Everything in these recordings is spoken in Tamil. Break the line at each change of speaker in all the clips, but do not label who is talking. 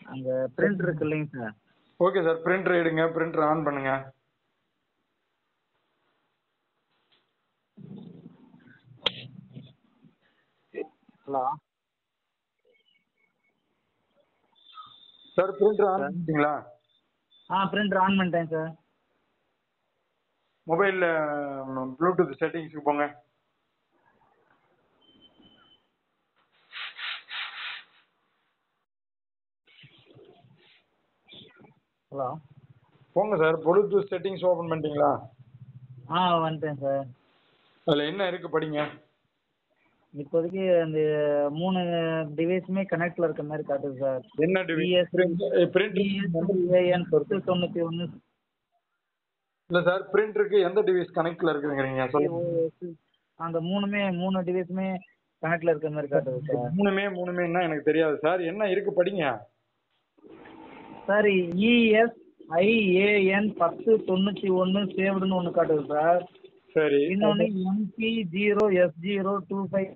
அங்கே பிரிண்ட் இருக்கு இல்லைங்க சார்
ஓகே சார் பிரிண்டர் எடுங்க பிரிண்டர் ஆன் பண்ணுங்க
ஹலோ
சார் பிரிண்டர் ஆன் பண்ணிட்டீங்களா
ஆ பிரிண்டர் ஆன் பண்ணிட்டேன் சார்
மொபைலில் ப்ளூடூத் செட்டிங்ஸ்க்கு போங்க
ஹலோ
போங்க சார் ப்ளூடூத் செட்டிங்ஸ் ஓப்பன் பண்ணிட்டீங்களா
ஆ வந்துட்டேன் சார்
அதில் என்ன இருக்கு படிங்க
இப்போதைக்கு அந்த மூணு டிவைஸுமே கனெக்டில் இருக்க மாதிரி காட்டுது சார்
என்ன
ES
பிரிண்டர்
ஏஎன் பொறுத்து தொண்ணூற்றி ஒன்று
இல்லை சார் பிரிண்டருக்கு எந்த டிவைஸ் கனெக்டில் இருக்குதுங்கிறீங்க சொல்லுங்க
அந்த மூணுமே மூணு டிவைஸுமே கனெக்டில் இருக்க மாதிரி காட்டுது சார்
மூணுமே மூணுமேன்னா எனக்கு தெரியாது சார் என்ன இருக்கு படிங்க
சார் இஎஸ் ஐஏஎன் பத்து தொண்ணூற்றி ஒன்று சேவ்டுன்னு ஒன்று காட்டுது சார்
சரி
இன்னொன்று MB zero S zero two five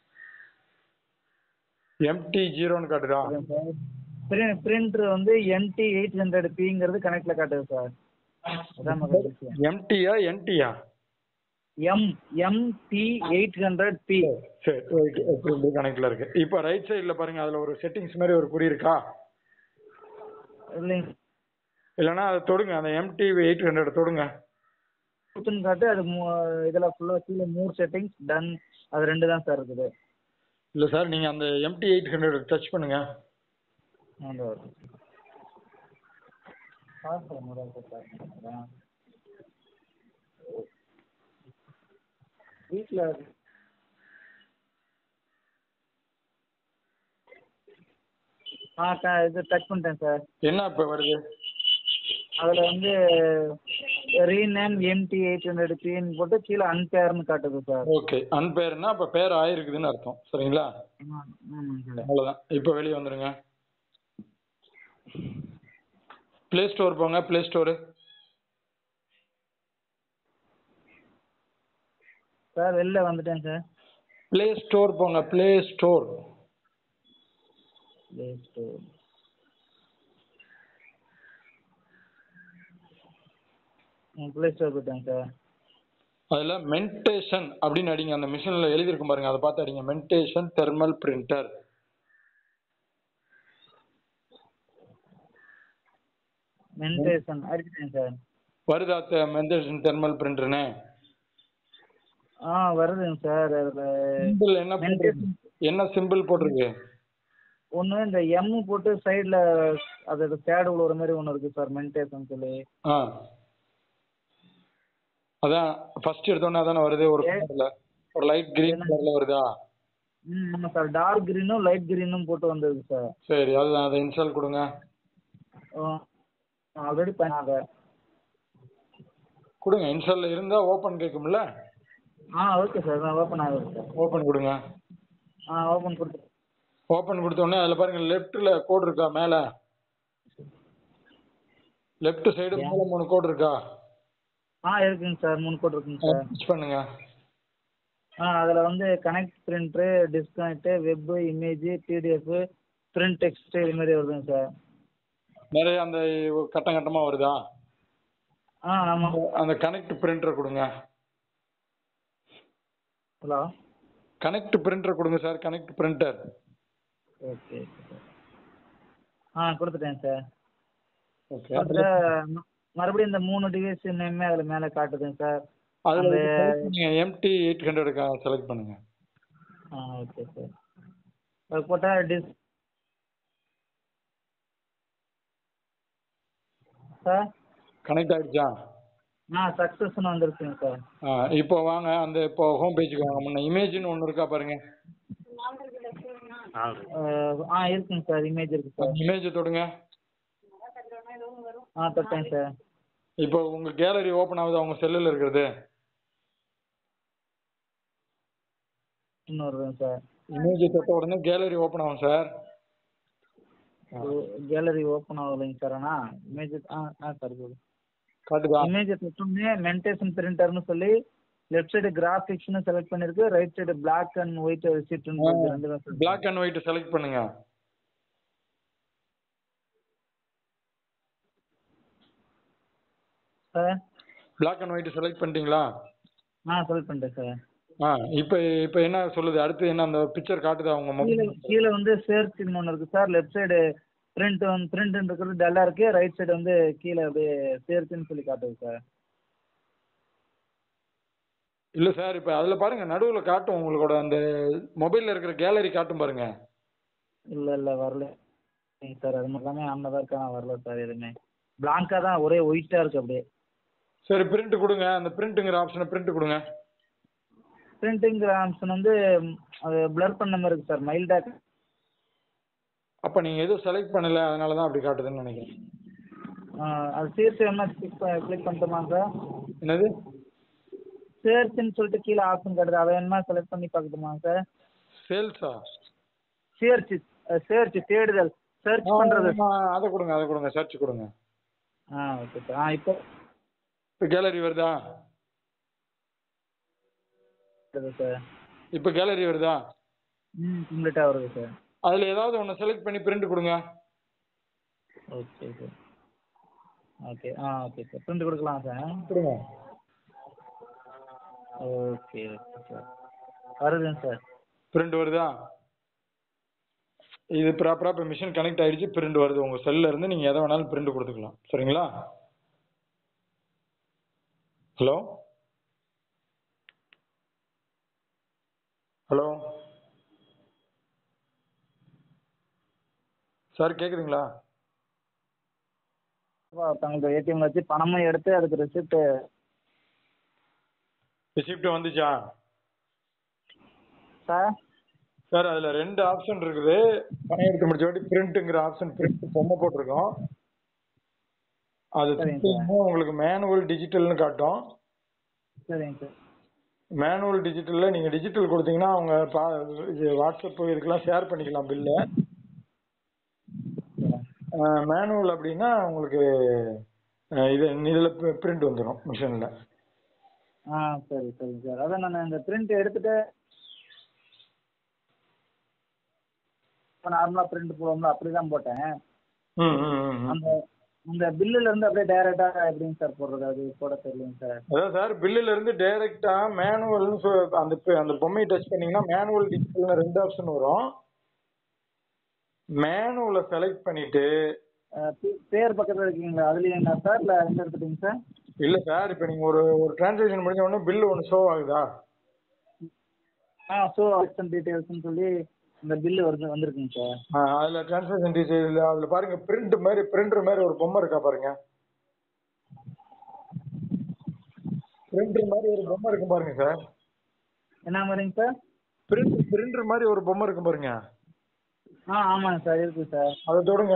MD ஜீரோன்னு காட்டுதா
சார் பிரிண்டர் வந்து என்டி எயிட் ஹண்ட்ரட் பிங்கிறது கனெக்டில் காட்டுது சார் அதான் முதல் விஷயம்
எம்டியா என்டியா
M MD eight hundred P
சரி ஓகே பிரிண்டர் கனெக்டில் இருக்கு இப்போ ரைட் சைடில் பாருங்க அதில் ஒரு செட்டிங்ஸ் மாதிரி ஒரு குறி இருக்கா
இல்லைங்க
இல்லைன்னா அதை தொடுங்க அந்த எம்டி எயிட் ஹண்ட்ரட் தொடுங்க
கொடுத்துன்னு காட்டு அது இதில் ஃபுல்லாக கீழே மூணு செட்டிங்ஸ் டன் அது ரெண்டு தான் சார் இருக்குது
இல்லை சார் நீங்கள் அந்த எம்டி எயிட் ஹண்ட்ரட் டச் பண்ணுங்க
அந்த சார் சார் முதல் சார் வீட்டில் ஆ ட இது டச் பண்ணிட்டேன் சார்
என்ன இப்போ வருது
அதில் வந்து ரீநேம் எம்டி எயிட் ஹண்ட்ரட் பின்னு போட்டு கீழே அன்பேர்னு காட்டுது சார்
ஓகே அன்பேர்னா அப்போ பேர் ஆயிருக்குதுன்னு அர்த்தம் சரிங்களா
ஆ ஆமாங்க சார்
அவ்வளோதான் இப்போ வெளியே வந்துடுங்க ப்ளே ஸ்டோர் போங்க ப்ளே ஸ்டோரு
சார் வெளில வந்துட்டேன் சார்
ப்ளே ஸ்டோர் போங்க Play Store
Play Store Play Store போயிட்டேங்க சார்
அதில் மென்டேஷன் அப்படின்னு அடிங்க அந்த மிஷினில் எழுதியிருக்கும் பாருங்க அதை பார்த்து அடிங்க மென்டேஷன் தெர்மல் பிரிண்டர்
மென்டேஷன் அடிச்சிட்டேன் சார்
வருதா மென்டேஷன் தெர்மல் பிரிண்டர்னு
ஆ வருதுங்க சார் அதில்
சிம்பிள் என்ன போட்டிருக்கு என்ன சிம்பிள் போட்டிருக்கு
ஒன்று இந்த எம்மு போட்டு சைடில் அதோட சேடு விழுற மாதிரி ஒன்று இருக்குது சார் மென்டேஷன் சொல்லி
ஆ அதான் ஃபர்ஸ்ட் எடுத்தோன்னே அதானே வருது ஒரு கலர்ல ஒரு லைட் கிரீன் கலர்ல வருதா
ம் ஆமாம் சார் டார்க் க்ரீனும் லைட் க்ரீனும் போட்டு வந்தது சார்
சரி அதுதான் அதை இன்ஸ்டால் கொடுங்க
ஆல்ரெடி பண்ணாங்க
கொடுங்க இன்ஸ்டால் இருந்தால் ஓப்பன் கேட்கும்ல
ஆ ஓகே சார் நான் ஓப்பன் ஆகுது சார்
ஓப்பன் கொடுங்க
ஆ ஓப்பன் கொடுத்து
ஓப்பன் கொடுத்தோடனே அதில் பாருங்க லெஃப்ட்டில் கோடு இருக்கா மேலே லெஃப்ட் சைடு மேலே மூணு கோடு இருக்கா
ஆ இருக்குங்க சார் மூணு கோட் இருக்குங்க சார்
டச் பண்ணுங்க
ஆ அதில் வந்து கனெக்ட் பிரிண்ட்ரு டிஸ்கனெக்ட்டு வெப்பு இமேஜு பிடிஎஃப் பிரிண்ட் டெக்ஸ்ட் இது மாதிரி வருதுங்க சார்
நிறைய அந்த கட்டம் கட்டமாக வருதா
ஆ ஆமாம்
அந்த கனெக்ட் பிரிண்டர் கொடுங்க
ஹலோ
கனெக்ட் பிரிண்டர் கொடுங்க sir connect printer
okay sir ஆ கொடுத்துட்டேன் சார்
ஓகே
கொடுத்துட்டு ம- மறுபடியும் இந்த மூணு டிவைஸ் நேமே அதில் மேலே காட்டுதுங்க சார்
அதில்
அந்த
எம்டி எயிட் ஹண்ட்ரடுக்கு செலக்ட் பண்ணுங்க
ஆ ஓகே சார் அது போட்டால் டிஸ் சார்
கனெக்ட் ஆகிடுச்சா
ஆ சக்ஸஸ்னு வந்துருக்குங்க சார்
ஆ இப்போ வாங்க அந்த இப்போ ஹோம் பேஜுக்கு வாங்க முன்ன இமேஜ்னு ஒன்று இருக்கா பாருங்க
அஹ், ஆ இருக்குங்க சார் இமேஜ் இருக்கு சார்
இமேஜ் தொடுங்க
ஆ தொட்டேன் சார்
இப்போ உங்கள் கேலரி ஓப்பன் ஆகுது அவங்க செல்லில் இருக்கிறது
இன்னும் வருதுங்க சார்
இமேஜ் தொட்ட உடனே கேலரி ஓப்பன் ஆகும் சார்
கேலரி ஓப்பன் ஆகலைங்க சார் ஆனால் இமேஜ் ஆ ஆ சார் போதும்
காட்டுதா
இமேஜ் தொட்டோடனே மென்டேஷன் பிரிண்டர்னு சொல்லி லெஃப்ட் சைடு கிராஃபிக்ஸ்னு செலக்ட் பண்ணிருக்கு right side black and white ஷீட்னு ரெண்டு தான் sir
black and white select பண்ணுங்க
sir
black and white select பண்ணிட்டீங்களா
ஆ செலக்ட் பண்ணிட்டேன் சார்
ஆ இப்போ இப்போ என்ன சொல்லுது அடுத்து என்ன அந்த பிக்சர் காட்டுதா உங்க
கீழே
மொபைல்
கீழே வந்து சேர்ச்சின்னு ஒன்று இருக்குது சார் லெஃப்ட் சைடு பிரிண்ட் வந்து பிரிண்ட் இருக்கிறது டல்லாக இருக்குது ரைட் சைடு வந்து கீழே அப்படியே சேர்ச்சுன்னு சொல்லி காட்டுது சார்
இல்ல சார் இப்போ அதுல பாருங்க நடுவுல காட்டும் உங்களோட அந்த மொபைல்ல இருக்கிற கேலரி காட்டும் பாருங்க
இல்லை இல்லை வரல சார் அது மாதிரி எல்லாமே ஆனில் தான் இருக்கா வரல சார் எதுவுமே பிளாங்காக தான் ஒரே ஒயிட்டாக இருக்குது அப்படியே
சரி பிரிண்ட் கொடுங்க அந்த பிரிண்ட்டுங்கிற ஆப்ஷனை பிரிண்ட் கொடுங்க
பிரிண்டிங்கிற ஆப்ஷன் வந்து ம், அது பிளர் பண்ண மாதிரி இருக்குது சார் மைல்டாக
அப்ப நீங்க எதுவும் செலக்ட் பண்ணல அதனால தான் அப்படி காட்டுதுன்னு நினைக்கிறேன்
அது சேர்த்து என்ன கிளிக் கிளிக் பண்ணிட்டோமா சார்
என்னது
சேர்ச்சுன்னு சொல்லிட்டு கீழே ஆப்ஷன் காட்டுது அதை என்ன செலக்ட் பண்ணி பார்க்கட்டுமா சார்
சேல்ஸா
சேர்ச் சேர்ச் தேடுதல் சர்ச் பண்ணுறது
அதை கொடுங்க அதை கொடுங்க சர்ச் கொடுங்க
ஆ ஓகே சார் ஆ இப்போ
இப்போ கேலரி வருதா
வருது சார்
இப்போ கேலரி வருதா
ம் கம்ப்ளீட்டாக வருது சார்
அதுல ஏதாவது ஒன்று செலக்ட் பண்ணி பிரிண்ட் கொடுங்க
ஓகே சார் ஓகே ஆ ஓகே சார் பிரிண்ட் கொடுக்கலாம் சார்
கொடுங்க
ஓகே ஓகே சார் வருதுங்க சார்
பிரிண்ட் வருதா இது ப்ராப்பராக இப்போ மிஷின் கனெக்ட் ஆயிடுச்சு பிரிண்ட் வருது உங்கள் செல்லில் இருந்து நீங்கள் எதை வேணாலும் பிரிண்ட் கொடுத்துக்கலாம் சரிங்களா ஹலோ ஹலோ சார் கேட்குதுங்களா
ஒருத்தவங்க ஏடிஎம்ல வச்சு பணமும் எடுத்து அதுக்கு ரெசிப்ட்
ரிசிப்ட் வந்துச்சா
சார்
சார் அதில் ரெண்டு ஆப்ஷன் இருக்குது பணம் எடுத்து முடிச்ச வாட்டி பிரிண்ட்டுங்கிற ஆப்ஷன் பிரிண்ட் பொம்மை போட்டிருக்கோம் அது
சரிங்க
திருப்பியும் உங்களுக்கு மேனுவல் டிஜிட்டல்னு காட்டும்
சரிங்க சார்
மேனுவல் டிஜிட்டலில் நீங்கள் டிஜிட்டல் கொடுத்தீங்கன்னா அவங்க பா இது வாட்ஸ்அப் இதுக்கெல்லாம் ஷேர் பண்ணிக்கலாம் பில்லை மேனுவல் அப்படின்னா உங்களுக்கு அஹ், இது இதில் பிரிண்ட் வந்துடும் மிஷினில்
ஆ சரி சரிங்க சார் அதான் நான் இந்த பிரிண்ட் எடுத்துட்டு இப்போ நார்மலாக பிரிண்ட் போடுவோம்ல அப்படி தான் போட்டேன்
ம் ம் ம், ம்
அந்த அந்த பில்லுல இருந்து அப்படியே டைரெக்டாக எப்படிங்க சார் போடுறது அது போட தெரியலைங்க சார்
அதான் சார் பில்லுல இருந்து டைரக்டா மேனுவல்னு சொ- அந்த ப- அந்த பொம்மையை டச் பண்ணீங்கன்னா மேனுவல் டிஜிட்டல்னு ரெண்டு ஆப்ஷன் வரும் மேனுவலை செலக்ட் பண்ணிட்டு
அஹ் பே- பேர் பக்கத்தில் இருக்கீங்களா அதுலேயுங்களா சார் இல்லை எங்கே எடுத்துட்டீங்க சார்
இல்ல சார் இப்போ நீங்க ஒரு ஒரு டிரான்சாக்ஷன் முடிஞ்ச உடனே பில் ஒன்று ஷோ ஆகுதா
ஆ ஸோ ஆக்ஷன் டீட்டெயில்ஸ்னு சொல்லி இந்த பில்லு வருது வந்திருக்குங்க சார்
ஆ, அதுல டிரான்சாக்ஷன் டீடைல் அதுல பாருங்க பிரிண்ட் மாதிரி பிரிண்டர் மாதிரி ஒரு பொம்மை இருக்கா பாருங்க பிரிண்டர் மாதிரி ஒரு பொம்மை இருக்கும் பாருங்க சார்
என்ன மாதிரிங்க சார்
பிரிண்ட் பிரிண்டர் மாதிரி ஒரு பொம்மை இருக்கும் பாருங்க
ஆ ஆமாங்க சார் இருக்குது சார்
அதை தொடுங்க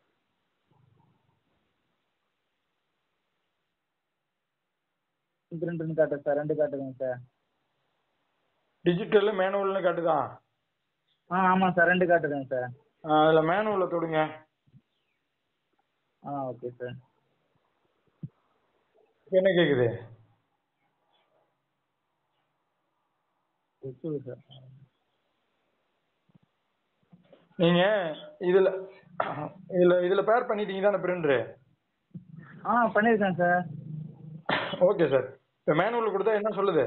பிரிண்ட்னு காட்டுது சார் ரெண்டு காட்டுதுங்க சார்
டிஜிட்டல் மேனுவல்னு காட்டுதா
ஆ ஆமாம் சார் ரெண்டு காட்டுதுங்க சார்
ஆ, அதுல மேனுவலை தொடுங்க
ஆ ஓகே சார்
இப்ப என்ன கேக்குது
இருக்குது சார்
நீங்க இதுல இதுல இதுல பேர் பண்ணிட்டீங்க தானே பிரிண்டரு
ஆ பண்ணியிருக்கேன் சார்
ஓகே சார் இப்போ மேனுவல் கொடுத்தா என்ன சொல்லுது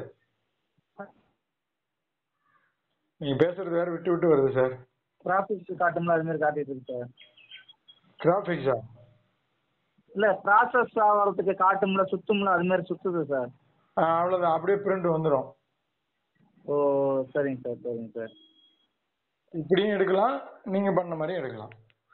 நீங்க பேசுறது வேற விட்டு விட்டு வருது சார்
ப்ராசஸ் காட்டும்ல அது மாதிரி காட்டிட்டு இருக்கு சார்
கிராஃபிக்ஸா
இல்லை ப்ராசஸ் ஆகிறதுக்கு காட்டும்ல சுத்தும்ல அது மாதிரி சுத்துது சார்
அவ்வளோதான் அப்படியே பிரிண்ட் வந்துடும்
ஓ சரிங்க சார் சரிங்க சார்
இப்படியும் எடுக்கலாம் நீங்க பண்ண மாதிரியும் எடுக்கலாம்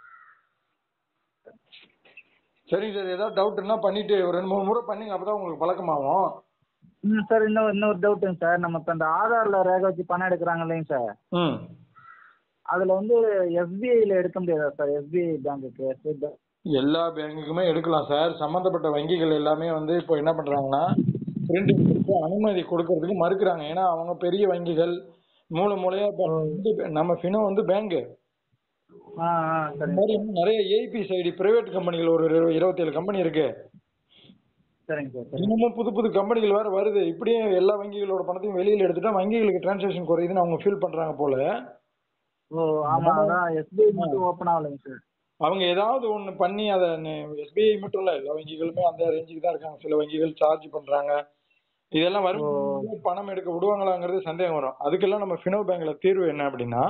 சரிங்க சார் ஏதாவது டவுட்னா பண்ணிட்டு ஒரு ரெண்டு மூணு முறை பண்ணீங்க அப்பதான் உங்களுக்கு பழக்கமாகும்
ம் சார் இன்னும் இன்னொரு டவுட்டுங்க சார் நம்ம இப்போ இந்த ஆதாரில் ரேகை வச்சு பணம் எடுக்கிறாங்க இல்லைங்க சார்
ம்
அதில் வந்து எஸ்பிஐயில் எடுக்க முடியாதா சார் எஸ்பிஐ பேங்க்குக்கு ஸ்டேட் பேங்க்
எல்லா பேங்குக்குமே எடுக்கலாம் சார் சம்மந்தப்பட்ட வங்கிகள் எல்லாமே வந்து இப்போ என்ன பண்றாங்கன்னா பிரிண்டிங் அனுமதி கொடுக்கறதுக்கு மறுக்கிறாங்க ஏன்னா அவங்க பெரிய வங்கிகள் மூல மூலையா இப்போ வந்து நம்ம ஃபினோ வந்து பேங்கு
ஆ ஆ
இந்த
சரிங்க
மாதிரி இன்னும் நிறைய ஏபி சைடு பிரைவேட் கம்பெனிகள் ஒரு இரு- இருபத்தேழு கம்பெனி இருக்கு
சரிங்க சார் சரிங்க
இன்னமும் புது புது கம்பெனிகள் வேற வருது இப்படியே எல்லா வங்கிகளோட பணத்தையும் வெளியில எடுத்துட்டா வங்கிகளுக்கு டிரான்சாக்ஷன் குறையுதுன்னு அவங்க ஃபீல் பண்றாங்க போல
ஓ ஆமாம் அதான் எஸ்பிஐ மட்டும் ஓப்பன் ஆகலைங்க சார்
அவங்க ஏதாவது ஒண்ணு பண்ணி அதை எஸ்பிஐ மட்டும் இல்ல எல்லா வங்கிகளுமே அந்த ரேஞ்சுக்கு தான் இருக்காங்க சில வங்கிகள் சார்ஜ் பண்றாங்க இதெல்லாம் வரும் பணம் எடுக்க விடுவாங்களாங்கிறது சந்தேகம் வரும் அதுக்கெல்லாம் நம்ம ஃபினோ பேங்க்ல தீர்வு என்ன அப்படின்னா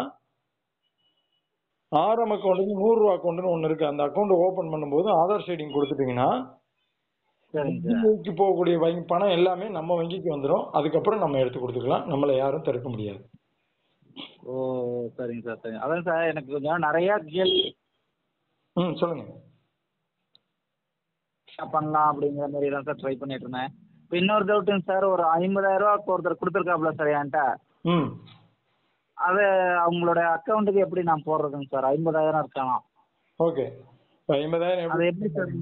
ஆரம் அக்கௌண்ட் நூறு ரூபா அக்கௌண்ட்னு ஒண்ணு இருக்கு அந்த அக்கௌண்ட் ஓபன் பண்ணும்போது ஆதார் ஷேடிங் கொடுத்துட்டீங்கன்னா
சரிங்க சார்
வங்கிக்கு போகக்கூடிய வங்கி பணம் எல்லாமே நம்ம வங்கிக்கு வந்துடும் அதுக்கப்புறம் நம்ம எடுத்து கொடுத்துக்கலாம் நம்மளை யாரும் தடுக்க முடியாது
ஓ சரிங்க சார் சரிங்க அதான் சார் எனக்கு கொஞ்சம் நிறையா கேள்வி
ம் சொல்லுங்க
பண்ணலாம் அப்படிங்கிற மாதிரி தான் சார் ட்ரை பண்ணிட்டு இருந்தேன் இப்போ இன்னொரு டவுட்டுங்க சார் ஒரு ஐம்பதாயிரரூவா ஒருத்தர் கொடுத்துருக்காப்புல சார் என்கிட்ட
ம்
அது அவங்களோட அக்கௌண்ட்டுக்கு எப்படி நான் போடுறதுங்க சார் ஐம்பதாயிரம் இருக்கலாம்
ஓகே இப்போ ஐம்பதாயிரம்
அது
எப்படி
எப்படி சார்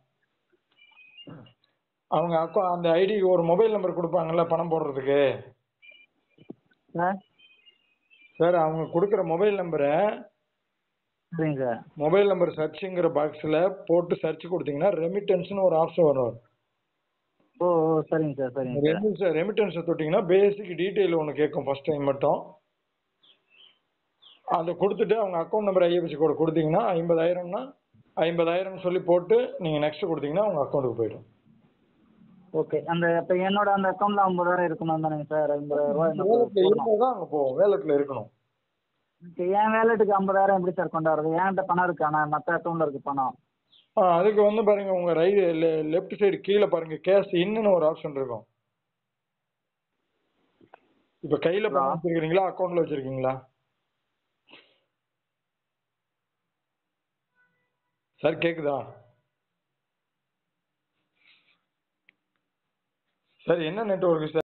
அவங்க அக்கௌ அந்த ஐடி ஒரு மொபைல் நம்பர் கொடுப்பாங்கல்ல பணம் போடுறதுக்கு
சார்
சார் அவங்க கொடுக்குற மொபைல் நம்பரை
சரிங்க சார்
மொபைல் நம்பர் சர்ச்சுங்கிற பாக்ஸில் போட்டு சர்ச் கொடுத்தீங்கன்னா ரெமிட்டன்ஸ்னு ஒரு ஆப்ஷன் வரும்
ஓ ஓ சரிங்க சார் சரிங்க சார்
ரெமிட்டன்ஸ் ரெமிட்டன்ஸை தொட்டிங்கன்னா பேசிக் டீட்டெயில் ஒன்று கேட்கும் ஃபர்ஸ்ட் டைம் மட்டும் அதை கொடுத்துட்டு அவங்க அக்கௌண்ட் நம்பர் ஐஎஃப்எஸ்சி கோட் கொடுத்தீங்கன்னா ஐம்பதாயிரம்னா ஐம்பதாயிரம்னு சொல்லி போட்டு நீங்கள் நெக்ஸ்ட் கொடுத்தீங்கன்னா உங்கள் அக்கௌண்ட்டுக்கு போயிடும்
ஓகே அந்த இப்போ என்னோட அந்த அக்கௌண்ட்ல ஐம்பதாயிரம் இருக்கணும் தானேங்க சார் ஐம்பதாயிரம் ரூபாய் என்ன
வேலட்டில்
போடணும்
இருந்தால் தான் அங்கே போகும் வேலட்டில் இருக்கணும்
இப்போ என் வேலெட்டுக்கு ஐம்பதாயிரம் எப்படி சார் கொண்டாடுறது என்கிட்ட பணம் இருக்கு ஆனால் மற்ற அக்கௌண்ட்ல இருக்கு பணம்
ஆ அதுக்கு வந்து பாருங்க உங்க ரைட் லெஃப்ட் சைடு கீழே பாருங்க கேஷ் இன்னுன்னு ஒரு ஆப்ஷன் இருக்கும் இப்ப கையில பணம் வச்சிருக்கீங்களா அக்கௌண்ட்ல வச்சிருக்கீங்களா சார் கேக்குதா சார் என்ன நெட்வொர்க் சார்